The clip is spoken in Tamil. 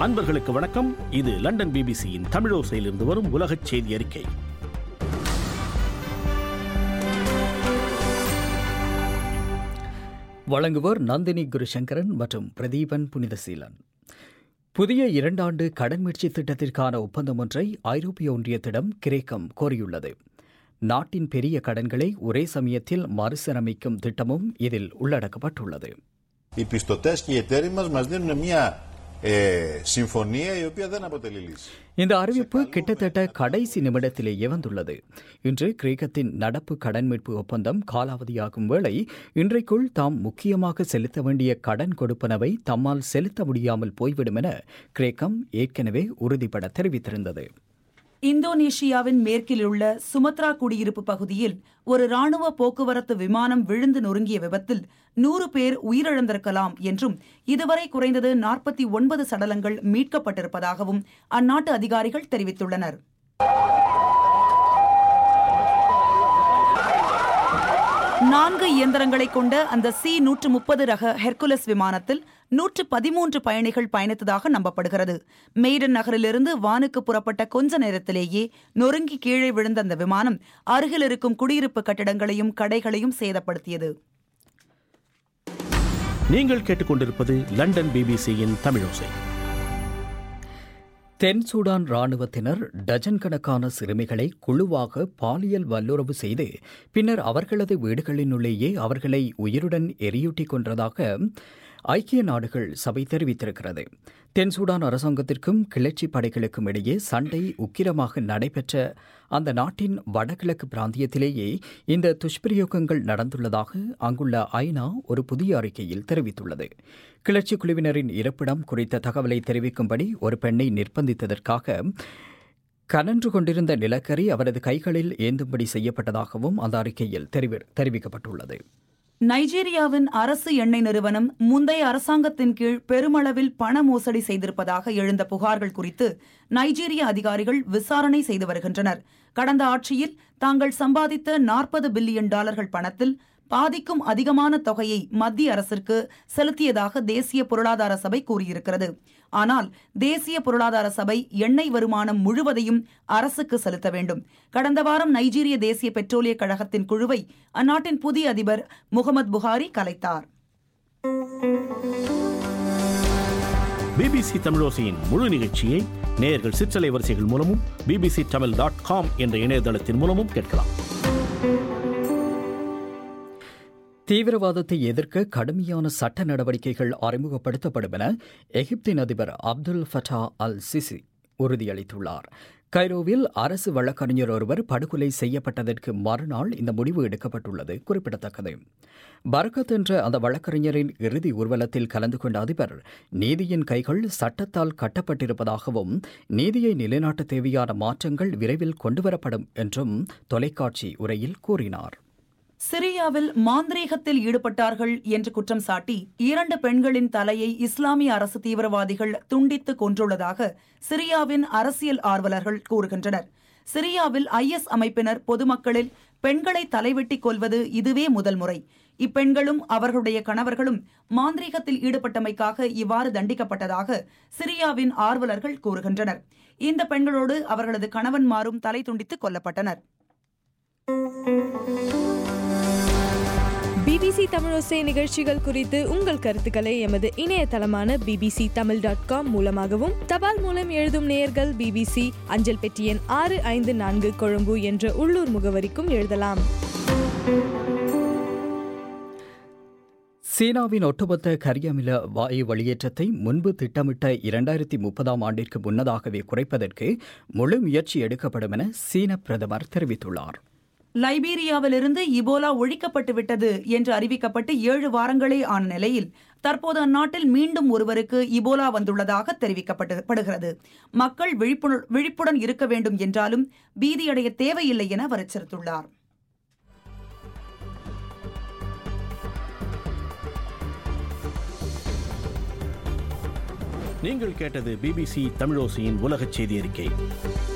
அன்பர்களுக்கு வணக்கம் இது லண்டன் பிபிசியின் தமிழோசையிலிருந்து வரும் உலகச் செய்தி அறிக்கை வழங்குவோர் நந்தினி குருசங்கரன் மற்றும் பிரதீபன் புனிதசீலன் புதிய இரண்டாண்டு கடன் மீட்சி திட்டத்திற்கான ஒப்பந்தம் ஒன்றை ஐரோப்பிய ஒன்றியத்திடம் கிரேக்கம் கோரியுள்ளது நாட்டின் பெரிய கடன்களை ஒரே சமயத்தில் மறுசீரமைக்கும் திட்டமும் இதில் உள்ளடக்கப்பட்டுள்ளது Οι πιστωτές και οι εταίροι μας μας δίνουν μια ε, συμφωνία η οποία δεν αποτελεί λύση. இந்த அறிவிப்பு கிட்டத்தட்ட கடைசி நிமிடத்திலேயே வந்துள்ளது இன்று கிரேக்கத்தின் நடப்பு கடன் மீட்பு ஒப்பந்தம் காலாவதியாகும் வேளை இன்றைக்குள் தாம் முக்கியமாக செலுத்த வேண்டிய கடன் கொடுப்பனவை தம்மால் செலுத்த முடியாமல் போய்விடும் என கிரேக்கம் ஏற்கனவே உறுதிபட தெரிவித்திருந்தது இந்தோனேஷியாவின் மேற்கில் உள்ள சுமத்ரா குடியிருப்பு பகுதியில் ஒரு ராணுவ போக்குவரத்து விமானம் விழுந்து நொறுங்கிய விபத்தில் நூறு பேர் உயிரிழந்திருக்கலாம் என்றும் இதுவரை குறைந்தது நாற்பத்தி ஒன்பது சடலங்கள் மீட்கப்பட்டிருப்பதாகவும் அந்நாட்டு அதிகாரிகள் தெரிவித்துள்ளனர் நான்கு இயந்திரங்களை கொண்ட அந்த சி நூற்று முப்பது ரக ஹெர்குலஸ் விமானத்தில் நூற்று பதிமூன்று பயணிகள் பயணித்ததாக நம்பப்படுகிறது மெய்டன் நகரிலிருந்து வானுக்கு புறப்பட்ட கொஞ்ச நேரத்திலேயே நொறுங்கி கீழே விழுந்த அந்த விமானம் அருகில் இருக்கும் குடியிருப்பு கட்டிடங்களையும் கடைகளையும் சேதப்படுத்தியது நீங்கள் கேட்டுக்கொண்டிருப்பது லண்டன் பிபிசியின் தமிழோசை தென் சூடான் ராணுவத்தினர் டஜன் கணக்கான சிறுமிகளை குழுவாக பாலியல் வல்லுறவு செய்து பின்னர் அவர்களது வீடுகளினுள்ளேயே அவர்களை உயிருடன் எரியூட்டிக் கொன்றதாக ஐக்கிய நாடுகள் சபை தெரிவித்திருக்கிறது தென் சூடான் அரசாங்கத்திற்கும் கிளர்ச்சி படைகளுக்கும் இடையே சண்டை உக்கிரமாக நடைபெற்ற அந்த நாட்டின் வடகிழக்கு பிராந்தியத்திலேயே இந்த துஷ்பிரயோகங்கள் நடந்துள்ளதாக அங்குள்ள ஐநா ஒரு புதிய அறிக்கையில் தெரிவித்துள்ளது கிளர்ச்சி குழுவினரின் இருப்பிடம் குறித்த தகவலை தெரிவிக்கும்படி ஒரு பெண்ணை நிர்பந்தித்ததற்காக கனன்று கொண்டிருந்த நிலக்கரி அவரது கைகளில் ஏந்தும்படி செய்யப்பட்டதாகவும் அந்த அறிக்கையில் தெரிவி- தெரிவிக்கப்பட்டுள்ளது நைஜீரியாவின் அரசு எண்ணெய் நிறுவனம் முந்தைய அரசாங்கத்தின் கீழ் பெருமளவில் பண மோசடி செய்திருப்பதாக எழுந்த புகார்கள் குறித்து நைஜீரிய அதிகாரிகள் விசாரணை செய்து வருகின்றனர் கடந்த ஆட்சியில் தாங்கள் சம்பாதித்த நாற்பது பில்லியன் டாலர்கள் பணத்தில் பாதிக்கும் அதிகமான தொகையை மத்திய அரசிற்கு செலுத்தியதாக தேசிய பொருளாதார சபை கூறியிருக்கிறது ஆனால் தேசிய பொருளாதார சபை எண்ணெய் வருமானம் முழுவதையும் அரசுக்கு செலுத்த வேண்டும் கடந்த வாரம் நைஜீரிய தேசிய பெட்ரோலிய கழகத்தின் குழுவை அந்நாட்டின் புதிய அதிபர் முகமது புகாரி கலைத்தார் பிபிசி தமிழோசையின் முழு நிகழ்ச்சியை நேயர்கள் சிற்றலை வரிசைகள் மூலமும் பிபிசி தமிழ் டாட் காம் என்ற இணையதளத்தின் மூலமும் கேட்கலாம் தீவிரவாதத்தை எதிர்க்க கடுமையான சட்ட நடவடிக்கைகள் அறிமுகப்படுத்தப்படும் என எகிப்தின் அதிபர் அப்துல் ஃபட்டா அல் சிசி உறுதியளித்துள்ளார் கைரோவில் அரசு வழக்கறிஞர் ஒருவர் படுகொலை செய்யப்பட்டதற்கு மறுநாள் இந்த முடிவு எடுக்கப்பட்டுள்ளது குறிப்பிடத்தக்கது பரக்கத் என்ற அந்த வழக்கறிஞரின் இறுதி ஊர்வலத்தில் கலந்து கொண்ட அதிபர் நீதியின் கைகள் சட்டத்தால் கட்டப்பட்டிருப்பதாகவும் நீதியை நிலைநாட்ட தேவையான மாற்றங்கள் விரைவில் கொண்டுவரப்படும் என்றும் தொலைக்காட்சி உரையில் கூறினார் சிரியாவில் மாந்திரீகத்தில் ஈடுபட்டார்கள் என்று குற்றம் சாட்டி இரண்டு பெண்களின் தலையை இஸ்லாமிய அரசு தீவிரவாதிகள் துண்டித்து கொன்றுள்ளதாக சிரியாவின் அரசியல் ஆர்வலர்கள் கூறுகின்றனர் சிரியாவில் ஐஎஸ் அமைப்பினர் பொதுமக்களில் பெண்களை தலைவெட்டிக் கொல்வது இதுவே முதல் முறை இப்பெண்களும் அவர்களுடைய கணவர்களும் மாந்திரீகத்தில் ஈடுபட்டமைக்காக இவ்வாறு தண்டிக்கப்பட்டதாக சிரியாவின் ஆர்வலர்கள் கூறுகின்றனர் இந்த பெண்களோடு அவர்களது கணவன்மாரும் தலை துண்டித்து கொல்லப்பட்டனர் பிபிசி தமிழோசை நிகழ்ச்சிகள் குறித்து உங்கள் கருத்துக்களை எமது இணையதளமான பிபிசி தமிழ் டாட் காம் மூலமாகவும் தபால் மூலம் எழுதும் நேயர்கள் பிபிசி அஞ்சல் பெட்டி எண் ஆறு ஐந்து நான்கு கொழும்பு என்ற உள்ளூர் முகவரிக்கும் எழுதலாம் சீனாவின் ஒட்டுமொத்த கரியமில வாயு வெளியேற்றத்தை முன்பு திட்டமிட்ட இரண்டாயிரத்தி முப்பதாம் ஆண்டிற்கு முன்னதாகவே குறைப்பதற்கு முழு முயற்சி எடுக்கப்படும் என சீன பிரதமர் தெரிவித்துள்ளார் லைபீரியாவிலிருந்து இபோலா ஒழிக்கப்பட்டு விட்டது என்று அறிவிக்கப்பட்டு ஏழு வாரங்களே ஆன நிலையில் தற்போது அந்நாட்டில் மீண்டும் ஒருவருக்கு இபோலா வந்துள்ளதாக தெரிவிக்கப்படுகிறது மக்கள் விழிப்புணர் விழிப்புடன் இருக்க வேண்டும் என்றாலும் பீதியடைய தேவையில்லை என அவர் எச்சரித்துள்ளார் நீங்கள் கேட்டது பிபிசி தமிழோசையின் உலகச் செய்தி அறிக்கை